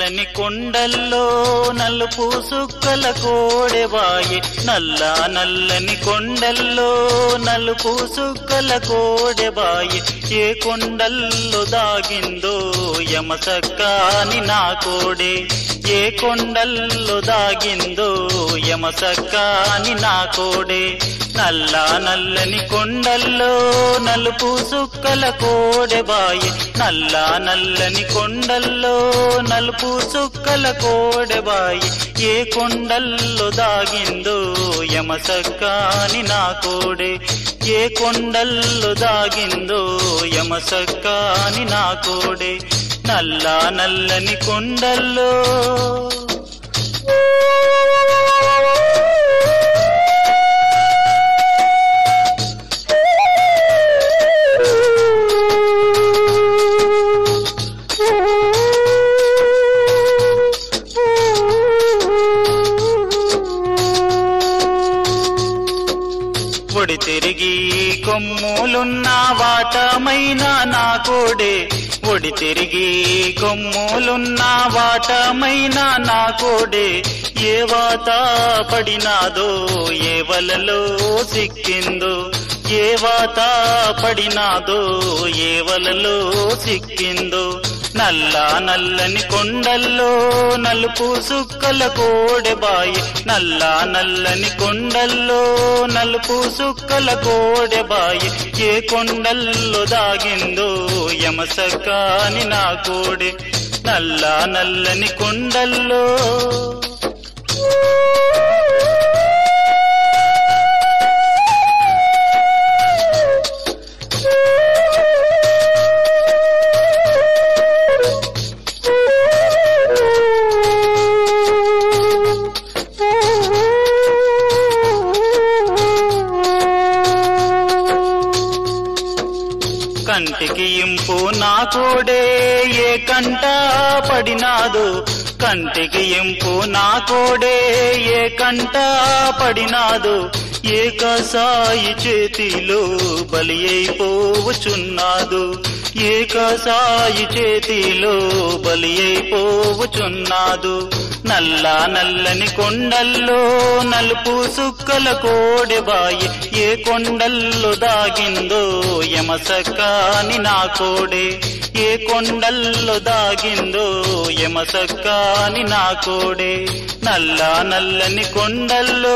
నల్లని కొండల్లో నలుపు సుక్కల కోడెబాయి నల్ల నల్లని కొండల్లో నలుపు సుక్కల కోడెబాయి ఏ కొండల్లో దాగిందో యమసక్కాని నా కోడే ఏ కొండల్లో దాగిందో యమసక్కాని నా కోడే నల్ల నల్లని కొండల్లో నలుపు సుక్కల కోడెబాయి నల్ల నల్లని కొండల్లో నలుపు సుక్కల కోడెబాయి ఏ కొండల్లో దాగిందో యమసక్కాని నా కోడే ఏ కొండల్లో దాగిందో యమసక్కాని నా కోడే నల్ల నల్లని కొండల్లో పొడి తిరిగి కొమ్ములున్న వాటమైన నా కోడే ఒడి తిరిగి కొమ్ములున్న వాటమైన నా కోడే ఏ వాత పడినాదో ఏ వలలో సిక్కిందో ఏ వాత పడినాదో ఏ వలలో సిక్కిందో నల్ల నల్లని కొండల్లో నలుపు సుక్కల కోడెబాయి నల్ల నల్లని కొండల్లో నలుపు సుక్కల కోడెబాయి ఏ కొండల్లో దాగిందో యమసకాని నా కోడె నల్ల నల్లని కొండల్లో కంటికి ఇంపు నా కోడే ఏ కంట పడినాదు కంటికి ఇంపు నా కోడే ఏ కంట పడినాదు ఏ కసాయి చేతిలో బలి అయిపోవచున్నాదు ఏ కసాయి చేతిలో బలి అయిపోవచున్నాదు నల్ల నల్లని కొండల్లో నలుపు సుక్కల కోడెబాయి ఏ కొండల్లో దాగిందో యమసక్కాని నా కోడే ఏ కొండల్లో దాగిందో యమసక్కాని నా కోడే నల్ల నల్లని కొండల్లో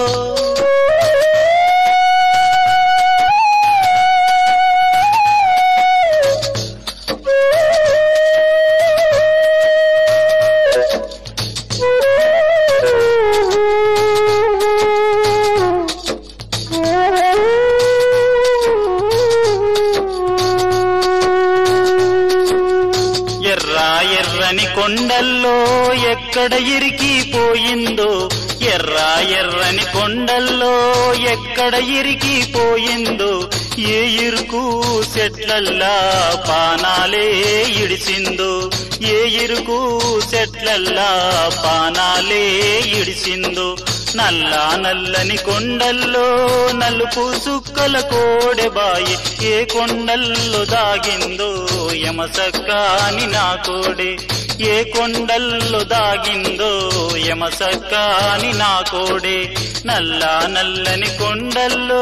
ఎర్ర ఎర్రని కొండల్లో ఎక్కడ ఇరికిపోయిందో ఎర్ర ఎర్రని కొండల్లో ఎక్కడ ఇరికిపోయిందో ఏ ఇరుకు చెట్లల్లా పానాలే ఇడిసిందో ఏ ఇరుకు చెట్లల్లా పానాలే ఇడిసిందో నల్ల నల్లని కొండల్లో నలుపు సుక్కల కోడెబాయి ఏ కొండల్లో దాగిందో యమసక్కాని నా కోడే ఏ కొండల్లో దాగిందో యమసక్కాని నా కోడే నల్ల నల్లని కొండల్లో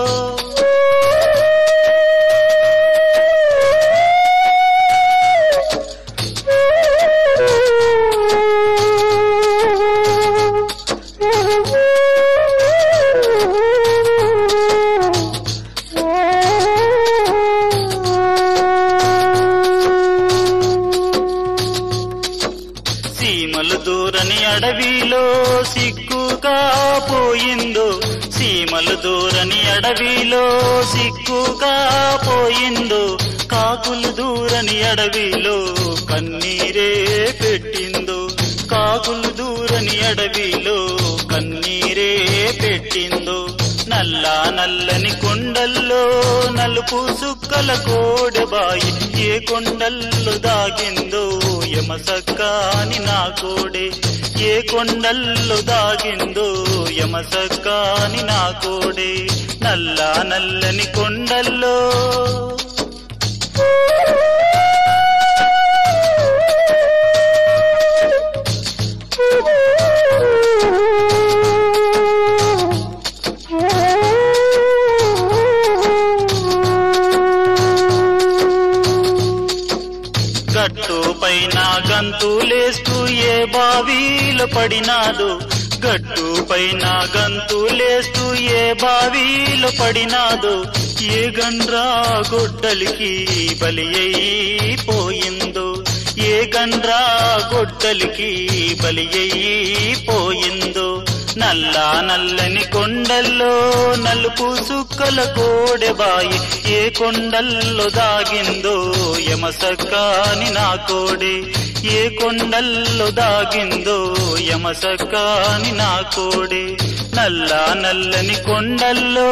సీమలు దూరని అడవిలో సిగ్గుగా పోయిందో సీమలు దూరని అడవిలో సిగ్గుగా పోయిందో కాకులు దూరని అడవిలో కన్నీరే పెట్టిందో కాకులు దూరని అడవిలో కన్నీరే పెట్టిందో నల్ల నల్లని కొండల్లో నలుపు సుక్కల కోడెబాయి ఏ కొండల్లో దాగిందో యమసక్కాని నా కోడే ఏ కొండల్లో దాగిందో యమసక్కాని నా కోడే నల్ల నల్లని కొండల్లో గంతులేస్తూ ఏ బావిలో పడినాదో గట్టు పైన గంతులేస్తూ ఏ బావిలో పడినాదో ఏ గండ్రా గొడ్డలికి బలి పోయిందో ఏ గండ్రా గొడ్డలికి బలి పోయిందో నల్ల నల్లని కొండల్లో నలుపు సుక్కల కోడెబాయి ఏ కొండల్లో దాగిందో యమసక్కాని నా కోడే ఏ కొండల్లో దాగిందో యమసక్కాని నా కోడే నల్ల నల్లని కొండల్లో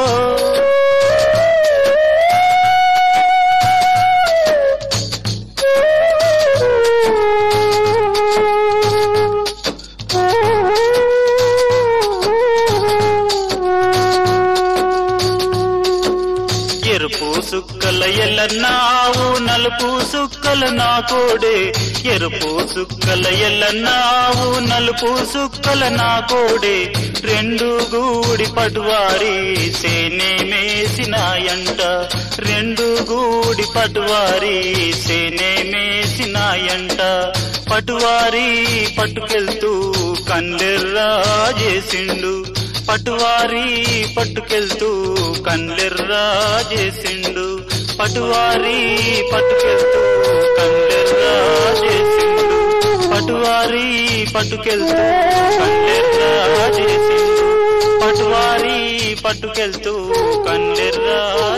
ఎరుపు సుక్కల ఎల్లన్నావు నలుపు సుక్కల నా కోడే ఎరుపు సుక్కల ఎల్లన్నావు నలుపు సుక్కల నా కోడే రెండు గూడి పటువారి సేనే మేసినాయంట రెండు గూడి పటువారి సేనే మేసినాయంట పటువారి పట్టుకెళ్తూ కండెర్రా చేసిండు పటువారి పట్టుకెళ్తూ కండెర్రా చేసిండు పటువారి పట్టుకెళ్తూ కండెర్రా చేసిండు పటువారి పట్టుకెళ్తూ కండెర్రా చేసిండు పటువారి పట్టుకెళ్తూ కండెర్రా